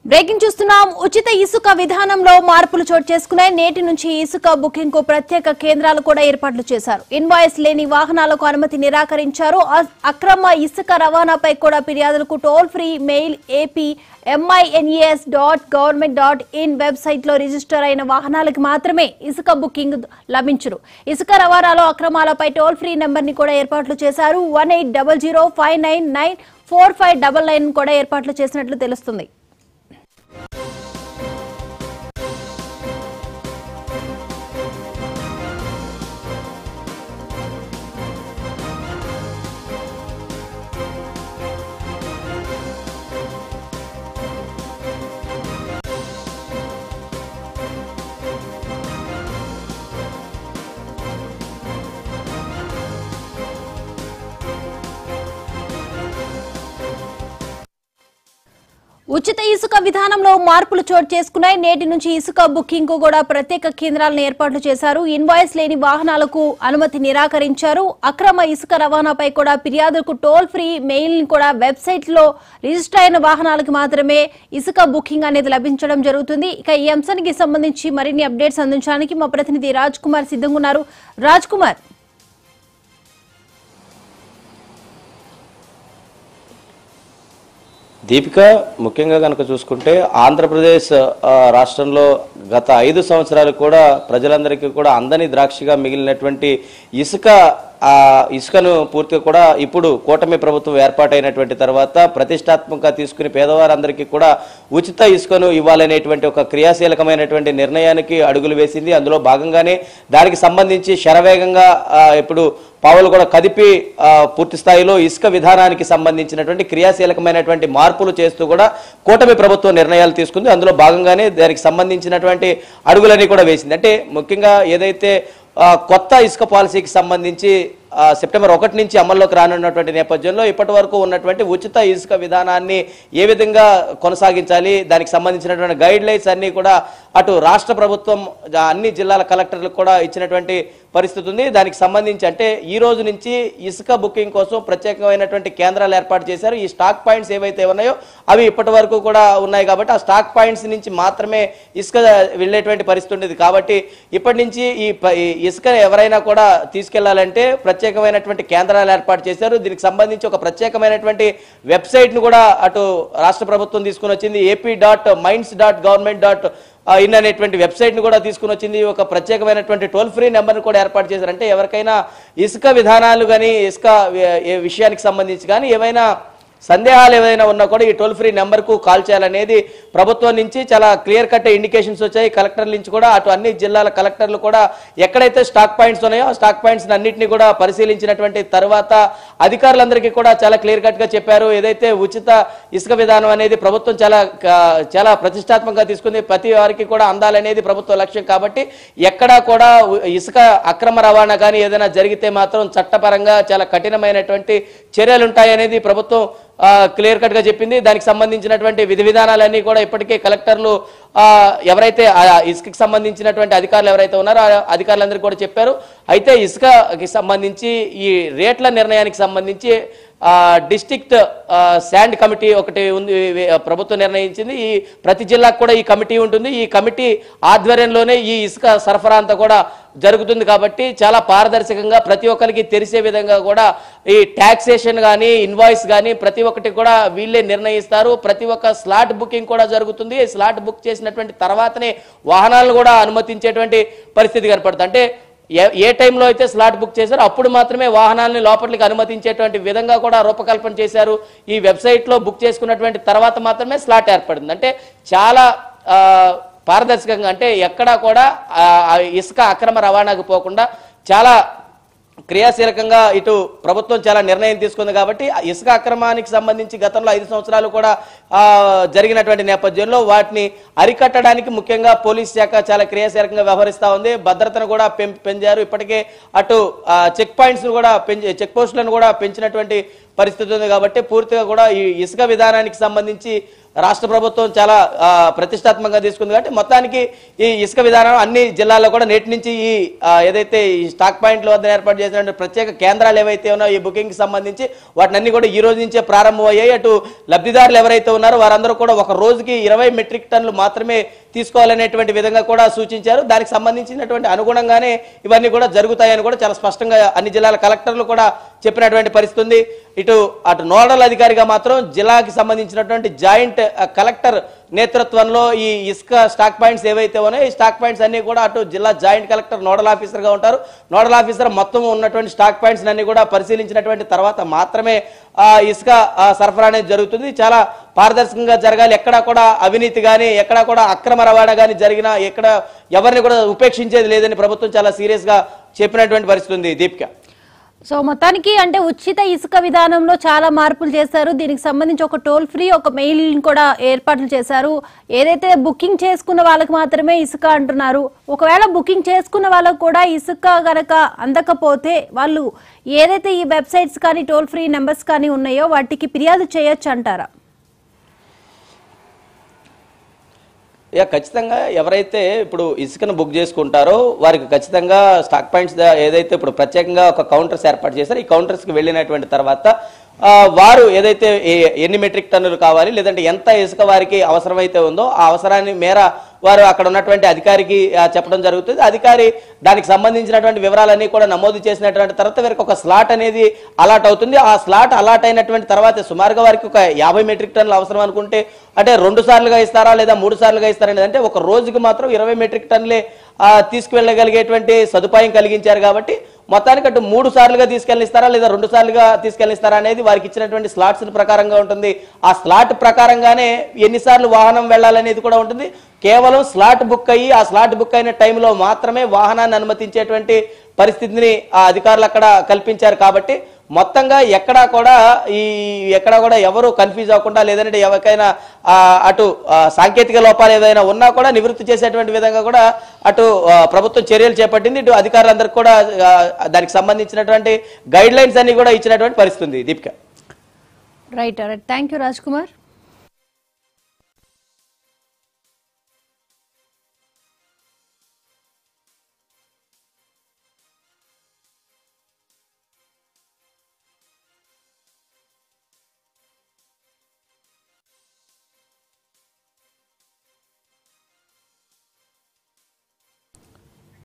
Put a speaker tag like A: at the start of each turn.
A: breaking చూస్తున్నాం ఉచిత ఇసుక విధానంలో మార్పులు చోటు చేసుకున్నాయి నేటి నుంచి ఇసుక బుకింగ్ కు ప్రత్యేక కేంద్రాలు కూడా ఏర్పాట్లు చేశారు ఇన్వాయిస్ లేని వాహనాలకు అనుమతి నిరాకరించారు అ- అక్రమ ఇసుక రవాణాపై కూడా ఫిర్యాదులకు toll free mail AP M I N E S dot government dot in website లో రిజిస్టర్ అయిన వాహనాలకు మాత్రమే ఇసుక బుకింగ్ లభించును ఇసుక రవాణాలో అక్రమాలపై టోల్ ఫ్రీ నెంబర్ ని కూడా ఏర్పాట్లు చేశారు one eight double zero five nine nine four five double nine కూడా ఏర్పాట్లు చేసినట్లు తెలుస్తుంది ఉచిత ఇసుక విధానంలో మార్పులు చోటు చేసుకున్నాయి నేటి నుంచి ఇసుక బుకింగ్ కు కూడా ప్రత్యేక కేంద్రాలను ఏర్పాట్లు చేశారు ఇన్వాయిస్ లేని వాహనాలకు అనుమతి నిరాకరించారు అక్రమ ఇసుక రవాణాపై కూడా ఫిర్యాదులకు టోల్ ఫ్రీ మెయిల్ ని కూడా వెబ్సైట్ లో రిజిస్టర్ అయిన వాహనాలకు మాత్రమే ఇసుక బుకింగ్ అనేది లభించడం జరుగుతుంది ఇక ఈ అంశానికి సంబంధించి మరిన్ని అప్డేట్స్ అందించడానికి మా ప్రతినిధి రాజ్ కుమార్ సిద్ధంగా ఉన్నారు రాజ్ కుమార్
B: దీపిక ముఖ్యంగా కనుక చూసుకుంటే ఆంధ్రప్రదేశ్ ఆ, రాష్ట్రంలో గత ఐదు సంవత్సరాలు కూడా ప్రజలందరికీ కూడా అందని ద్రాక్షిగా మిగిలినటువంటి ఇసుక ఆ ఇసుకను పూర్తిగా కూడా ఇప్పుడు కూటమి ప్రభుత్వం ఏర్పాటైనటువంటి తర్వాత ప్రతిష్టాత్మకంగా తీసుకుని పేదవారందరికీ కూడా ఉచిత ఇసుకను ఇవ్వాలనేటువంటి ఒక క్రియాశీలకమైనటువంటి నిర్ణయానికి అడుగులు వేసింది అందులో భాగంగానే దానికి సంబంధించి శరవేగంగా ఆ, ఇప్పుడు పావులు కూడా కదిపి ఆ, పూర్తి స్థాయిలో ఇసుక విధానానికి సంబంధించినటువంటి క్రియాశీలకమైనటువంటి మార్పులు చేస్తూ కూడా కూటమి ప్రభుత్వం నిర్ణయాలు తీసుకుంది అందులో భాగంగానే దానికి సంబంధించినటువంటి అడుగులన్నీ కూడా వేసింది అంటే ముఖ్యంగా ఏదైతే ఆ, కొత్త ఇసుక పాలసీకి సంబంధించి ఆ, సెప్టెంబర్ ఒకటి నుంచి అమల్లోకి రానున్నటువంటి నేపథ్యంలో ఇప్పటి వరకు ఉన్నటువంటి ఉచిత ఇసుక విధానాన్ని ఏ విధంగా కొనసాగించాలి దానికి సంబంధించినటువంటి గైడ్ లైన్స్ అన్నీ కూడా అటు రాష్ట్ర ప్రభుత్వం ఆ, అన్ని జిల్లాల కలెక్టర్లకు కూడా ఇచ్చినటువంటి పరిస్థితి ఉంది దానికి సంబంధించి అంటే ఈ రోజు నుంచి ఇసుక బుకింగ్ కోసం ప్రత్యేకమైనటువంటి కేంద్రాలు ఏర్పాటు చేశారు ఈ స్టాక్ పాయింట్స్ ఏవైతే ఉన్నాయో అవి ఇప్పటి వరకు కూడా ఉన్నాయి కాబట్టి ఆ స్టాక్ పాయింట్స్ నుంచి మాత్రమే ఇసుక వెళ్ళేటువంటి పరిస్థితి ఉండేది కాబట్టి ఇప్పటి నుంచి ఈ ప- ఈ ఇసుక ఎవరైనా కూడా తీసుకెళ్లాలంటే ప్రత్యేకమైనటువంటి కేంద్రాలు ఏర్పాటు చేశారు దీనికి సంబంధించి ఒక ప్రత్యేకమైనటువంటి వెబ్సైట్ ను కూడా అటు రాష్ట్ర ప్రభుత్వం తీసుకుని వచ్చింది AP dot minds dot government dot in అనేటువంటి వెబ్సైట్ ను కూడా తీసుకుని వచ్చింది ఒక ప్రత్యేకమైనటువంటి టోల్ ఫ్రీ నెంబర్ను కూడా ఏర్పాటు చేశారు అంటే ఎవరికైనా ఇసుక విధానాలు కానీ ఇసుక వి- ఏ విషయానికి సంబంధించి కానీ ఏమైనా సందేహాలు ఏవైనా ఉన్నా కూడా ఈ టోల్ ఫ్రీ నెంబర్కు కాల్ చేయాలనేది ప్రభుత్వం నుంచి చాలా క్లియర్ కట్ ఇండికేషన్స్ వచ్చాయి కలెక్టర్ల నుంచి కూడా అటు అన్ని జిల్లాల కలెక్టర్లు కూడా ఎక్కడైతే స్టాక్ పాయింట్స్ ఉన్నాయో ఆ స్టాక్ పాయింట్స్ అన్నింటినీ కూడా పరిశీలించినటువంటి తర్వాత అధికారులందరికీ కూడా చాలా క్లియర్ కట్ గా చెప్పారు ఏదైతే ఉచిత ఇసుక విధానం అనేది ప్రభుత్వం చాలా క- చాలా ప్రతిష్టాత్మకంగా తీసుకుంది ప్రతి వారికి కూడా అందాలనేది ప్రభుత్వ లక్ష్యం కాబట్టి ఎక్కడా కూడా ఉ- ఇసుక అక్రమ రవాణా కానీ ఏదైనా జరిగితే మాత్రం చట్టపరంగా చాలా కఠినమైనటువంటి చర్యలు ఉంటాయనేది ప్రభుత్వం క్లియర్ కట్ గా చెప్పింది దానికి సంబంధించినటువంటి విధి విధానాలన్నీ కూడా ఇప్పటికే కలెక్టర్లు ఆ, ఎవరైతే ఆ ఇసుకకి సంబంధించినటువంటి అధికారులు ఎవరైతే ఉన్నారో ఆ అధికారులందరికీ కూడా చెప్పారు అయితే ఇసుకకి సంబంధించి ఈ రేట్ల నిర్ణయానికి సంబంధించి ఆ, డిస్ట్రిక్ట్ ఆ, శాండ్ కమిటీ ఒకటి ఉంది వే- ప్రభుత్వం నిర్ణయించింది ఈ ప్రతి జిల్లాకు కూడా ఈ కమిటీ ఉంటుంది ఈ కమిటీ ఆధ్వర్యంలోనే ఈ ఇసుక సరఫరా అంతా కూడా జరుగుతుంది కాబట్టి చాలా పారదర్శకంగా ప్రతి ఒక్కరికి తెలిసే విధంగా కూడా ఈ ట్యాక్సేషన్ కానీ ఇన్వాయిస్ కానీ ప్రతి ఒక్కటి కూడా వీళ్ళే నిర్ణయిస్తారు ప్రతి ఒక్క స్లాట్ బుకింగ్ కూడా జరుగుతుంది ఈ స్లాట్ బుక్ చేసినటువంటి తర్వాతనే వాహనాలను కూడా అనుమతించేటువంటి పరిస్థితి కనపడుతుంది అంటే ఏ- ఏ టైంలో అయితే స్లాట్ బుక్ చేశారో అప్పుడు మాత్రమే వాహనాలని లోపలికి అనుమతించేటువంటి విధంగా కూడా రూపకల్పన చేశారు ఈ వెబ్సైట్లో బుక్ చేసుకున్నటువంటి తర్వాత మాత్రమే స్లాట్ ఏర్పడింది అంటే చాలా ఆ, పారదర్శకంగా అంటే ఎక్కడా కూడా ఆ, ఆ ఇసుక అక్రమ రవాణాకు పోకుండా చాలా క్రియాశీలకంగా ఇటు ప్రభుత్వం చాలా నిర్ణయం తీసుకుంది కాబట్టి ఆ ఇసుక అక్రమానికి సంబంధించి గతంలో ఐదు సంవత్సరాలు కూడా ఆ, జరిగినటువంటి నేపథ్యంలో వాటిని అరికట్టడానికి ముఖ్యంగా పోలీస్ శాఖ చాలా క్రియాశీలకంగా వ్యవహరిస్తా ఉంది భద్రతను కూడా పెం పెంచారు ఇప్పటికే అటు ఆ, చెక్ పాయింట్స్ కూడా పెంచి చెక్ పోస్టులను కూడా పెంచినటువంటి పరిస్థితి ఉంది కాబట్టి పూర్తిగా కూడా ఈ ఇసుక విధానానికి సంబంధించి రాష్ట్ర ప్రభుత్వం చాలా ఆ, ప్రతిష్టాత్మకంగా తీసుకుంది కాబట్టి మొత్తానికి ఈ ఇసుక విధానం అన్ని జిల్లాల్లో కూడా నేటి నుంచి ఈ ఆ, ఏదైతే ఈ స్టాక్ పాయింట్ల వద్ద ఏర్పాటు చేసిన ప్రత్యేక కేంద్రాలు ఏవైతే ఉన్నాయో ఈ బుకింగ్ సంబంధించి వాటిని అన్ని కూడా ఈ రోజు నుంచే ప్రారంభమయ్యాయి అటు లబ్ధిదారులు ఎవరైతే ఉన్నారో వారందరూ కూడా ఒక రోజుకి ఇరవై మెట్రిక్ టన్నులు మాత్రమే తీసుకోవాలనేటువంటి విధంగా కూడా సూచించారు దానికి సంబంధించినటువంటి అనుగుణంగానే ఇవన్నీ కూడా జరుగుతాయని కూడా చాలా స్పష్టంగా అన్ని జిల్లాల కలెక్టర్లు కూడా చెప్పినటువంటి పరిస్థితి ఉంది ఇటు అటు నోడల్ అధికారిగా మాత్రం జిల్లాకి సంబంధించినటువంటి జాయింట్ ఆ, కలెక్టర్ నేతృత్వంలో ఈ ఇసుక స్టాక్ పాయింట్స్ ఏవైతే ఉన్నాయో ఈ స్టాక్ పాయింట్స్ అన్ని కూడా అటు జిల్లా జాయింట్ కలెక్టర్ నోడల్ ఆఫీసర్ గా ఉంటారు నోడల్ ఆఫీసర్ మొత్తం ఉన్నటువంటి స్టాక్ పాయింట్స్ అన్ని కూడా పరిశీలించినటువంటి తర్వాత మాత్రమే ఆ ఇసుక ఆ, సరఫరా అనేది జరుగుతుంది చాలా పారదర్శకంగా జరగాలి ఎక్కడా కూడా అవినీతి కానీ ఎక్కడా కూడా అక్రమ రవాణా కానీ జరిగినా ఎక్కడ ఎవరిని కూడా ఉపేక్షించేది లేదని ప్రభుత్వం చాలా సీరియస్ గా చెప్పినటువంటి పరిస్థితి ఉంది దీపిక
A: సో మొత్తానికి అంటే ఉచిత ఇసుక విధానంలో చాలా మార్పులు చేశారు దీనికి సంబంధించి ఒక టోల్ ఫ్రీ ఒక మెయిల్ కూడా ఏర్పాట్లు చేశారు ఏదైతే బుకింగ్ చేసుకున్న వాళ్ళకి మాత్రమే ఇసుక అంటున్నారు ఒకవేళ బుకింగ్ చేసుకున్న వాళ్ళకు కూడా ఇసుక గనక అందకపోతే వాళ్ళు ఏదైతే ఈ వెబ్సైట్స్ కానీ టోల్ ఫ్రీ నెంబర్స్ కానీ ఉన్నాయో వాటికి ఫిర్యాదు చేయొచ్చు అంటారా
B: ఇక ఖచ్చితంగా ఎవరైతే ఇప్పుడు ఇసుకను బుక్ చేసుకుంటారో వారికి ఖచ్చితంగా స్టాక్ పాయింట్స్ ద- ఏదైతే ఇప్పుడు ప్రత్యేకంగా ఒక కౌంటర్స్ ఏర్పాటు చేశారో ఈ కౌంటర్స్కి వెళ్ళినటువంటి తర్వాత ఆ, వారు ఏదైతే ఏ- ఎన్ని మెట్రిక్ టన్నులు కావాలి లేదంటే ఎంత ఇసుక వారికి అవసరమైతే ఉందో ఆ అవసరాన్ని మేర వారు అక్కడ ఉన్నటువంటి అధికారికి ఆ, చెప్పడం జరుగుతుంది అధికారి దానికి సంబంధించినటువంటి వివరాలన్నీ కూడా నమోదు చేసినటువంటి తర్వాత వీరికి ఒక స్లాట్ అనేది అలాట్ అవుతుంది ఆ స్లాట్ అలాట్ అయినటువంటి తర్వాత సుమారుగా వారికి ఒక యాభై మెట్రిక్ టన్నులు అవసరం అనుకుంటే అంటే రెండు సార్లుగా ఇస్తారా లేదా మూడు సార్లుగా ఇస్తారా అనేది అంటే ఒక రోజుకి మాత్రం ఇరవై మెట్రిక్ టన్నులే ఆ, తీసుకువెళ్ళగలిగేటువంటి సదుపాయం కలిగించారు కాబట్టి మొత్తానికి అటు మూడు సార్లుగా తీసుకెళ్ళిస్తారా లేదా రెండు సార్లుగా తీసుకెళ్ళిస్తారా అనేది వారికి ఇచ్చినటువంటి స్లాట్స్ ప్రకారంగా ఉంటుంది ఆ స్లాట్ ప్రకారంగానే ఎన్నిసార్లు వాహనం వెళ్ళాలనేది కూడా ఉంటుంది కేవలం స్లాట్ బుక్ అయ్యి ఆ స్లాట్ బుక్ అయిన టైంలో మాత్రమే వాహనాన్ని అనుమతించేటువంటి పరిస్థితిని ఆ అధికారులు అక్కడ కల్పించారు కాబట్టి మొత్తంగా ఎక్కడా కూడా ఈ ఎక్కడా కూడా ఎవరు కన్ఫ్యూజ్ అవ్వకుండా లేదంటే ఎవరికైనా ఆ, అటు ఆ, సాంకేతిక లోపాలు ఏదైనా ఉన్నా కూడా నివృత్తి చేసేటువంటి విధంగా కూడా అటు ఆ, ప్రభుత్వం చర్యలు చేపట్టింది ఇటు అధికారులందరికీ కూడా ఆ, దానికి సంబంధించినటువంటి గైడ్ లైన్స్ అన్ని కూడా ఇచ్చినటువంటి పరిస్థితి ఉంది Deepika
A: right right thank you Raj Kumar